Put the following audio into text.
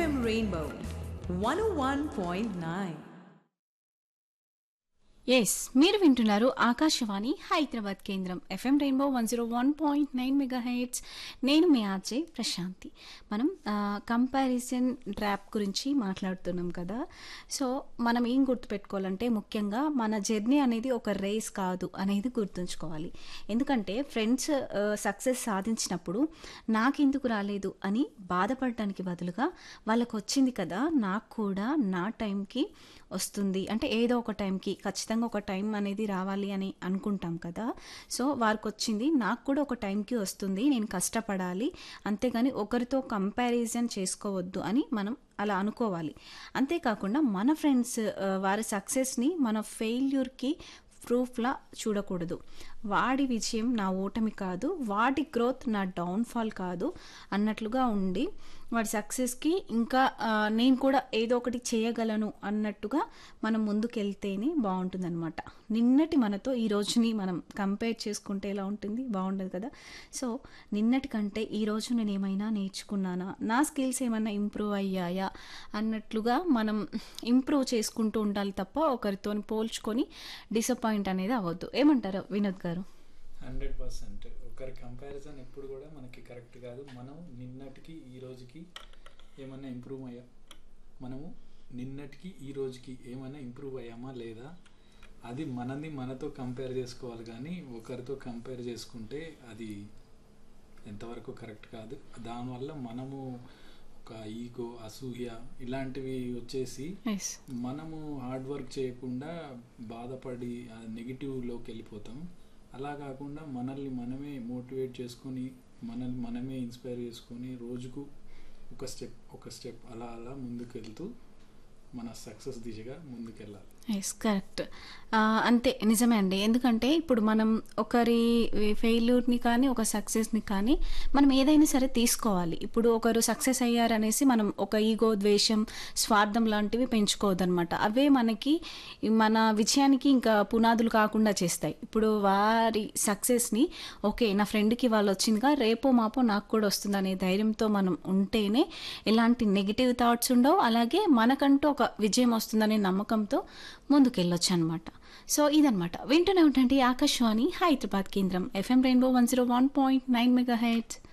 FM Rainbow 101.9. Yes మీరు వింటున్నారు ఆకాశవాణి హైదరాబాద్ కేంద్రం FM rainbow one zero one point nine mega hits నేను మీ ఆర్జే ప్రశాంతి మనం కంపారిజన్ ట్రాప్ గురించి మాట్లాడుతున్నాం కదా సో మనం ఏం గుర్తుపెట్టుకోవాలంటే ముఖ్యంగా మన జర్నీ అనేది ఒక రేస్ కాదు అనేది గుర్తుంచుకోవాలి ఎందుకంటే ఫ్రెండ్స్ సక్సెస్ సాధించినప్పుడు నాకెందుకు రాలేదు అని బాధపడటానికి బదులుగా వాళ్ళకు వచ్చింది కదా నాకు కూడా నా టైంకి వస్తుంది అంటే ఏదో ఒక టైంకి ఖచ్చితంగా ఒక టైం అనేది రావాలి అని అనుకుంటాం కదా సో వారికి వచ్చింది నాకు కూడా ఒక టైంకి వస్తుంది నేను కష్టపడాలి అంతేగాని ఒకరితో కంపారిజన్ చేసుకోవద్దు అని మనం అలా అనుకోవాలి అంతేకాకుండా మన ఫ్రెండ్స్ వారి సక్సెస్ని మన ఫెయిల్యూర్కి ప్రూఫ్లా చూడకూడదు వాడి విజయం నా ఓటమి కాదు వాడి గ్రోత్ నా డౌన్ఫాల్ కాదు అన్నట్లుగా ఉండి వాడి సక్సెస్కి ఇంకా ఆ, నేను కూడా ఏదో ఒకటి చేయగలను అన్నట్టుగా మనం ముందుకెళ్తేనే బాగుంటుందన్నమాట నిన్నటి మనతో ఈ రోజుని మనం కంపేర్ చేసుకుంటే ఎలా ఉంటుంది బాగుండదు కదా సో నిన్నటి కంటే ఈ రోజు నేను ఏమైనా నేర్చుకున్నానా నా స్కిల్స్ ఏమైనా ఇంప్రూవ్ అయ్యాయా అన్నట్లుగా మనం ఇంప్రూవ్ చేసుకుంటూ ఉండాలి తప్ప ఒకరితో పోల్చుకొని డిసప్పాయింట్ అనేది అవ్వద్దు ఏమంటారు వినోద్ గారు హండ్రెడ్ పర్సెంట్ ఒకరి కంపారిజన్ ఎప్పుడు కూడా మనకి కరెక్ట్ కాదు మనం నిన్నటికి ఈ రోజుకి ఏమన్నా ఇంప్రూవ్ అయ్యా మనము నిన్నటికి ఈ రోజుకి ఏమైనా ఇంప్రూవ్ అయ్యామా లేదా అది మనది మనతో కంపేర్ చేసుకోవాలి కానీ ఒకరితో కంపేర్ చేసుకుంటే అది ఎంతవరకు కరెక్ట్ కాదు దానివల్ల మనము ఒక ఈగో అసూయ ఇలాంటివి వచ్చేసి ఎస్ మనము హార్డ్ వర్క్ చేయకుండా బాధపడి ఆ నెగిటివ్లోకి వెళ్ళిపోతాం అలా కాకుండా మనల్ని మనమే మోటివేట్ చేసుకొని మనల్ని మనమే ఇన్స్పైర్ చేసుకొని రోజుకు ఒక స్టెప్ ఒక స్టెప్ అలా అలా ముందుకు వెళ్తూ మన సక్సెస్ దిశగా ముందుకెళ్ళాలి ఎస్ కరెక్ట్ అంతే నిజమే అండి ఎందుకంటే ఇప్పుడు మనం ఒకరి ఫెయిల్యూర్ని కానీ ఒక సక్సెస్ని కానీ మనం ఏదైనా సరే తీసుకోవాలి ఇప్పుడు ఒకరు సక్సెస్ అయ్యారనేసి మనం ఒక ఈగో ద్వేషం స్వార్థం లాంటివి పెంచుకోవద్దనమాట అవే మనకి మన విజయానికి ఇంకా పునాదులు కాకుండా చేస్తాయి ఇప్పుడు వారి సక్సెస్ని ఓకే నా ఫ్రెండ్కి వాళ్ళు వచ్చిందిగా రేపో మాపో నాకు కూడా వస్తుంది అనే ధైర్యంతో మనం ఉంటేనే ఎలాంటి నెగిటివ్ థాట్స్ ఉండవు అలాగే మనకంటూ ఒక విజయం వస్తుందనే నమ్మకంతో ముందుకెళ్ళొచ్చు అనమాట సో ఇదనమాట వింటూనే ఉండండి ఆకాశవాణి హైదరాబాద్ కేంద్రం FM rainbow one zero one point nine mega heads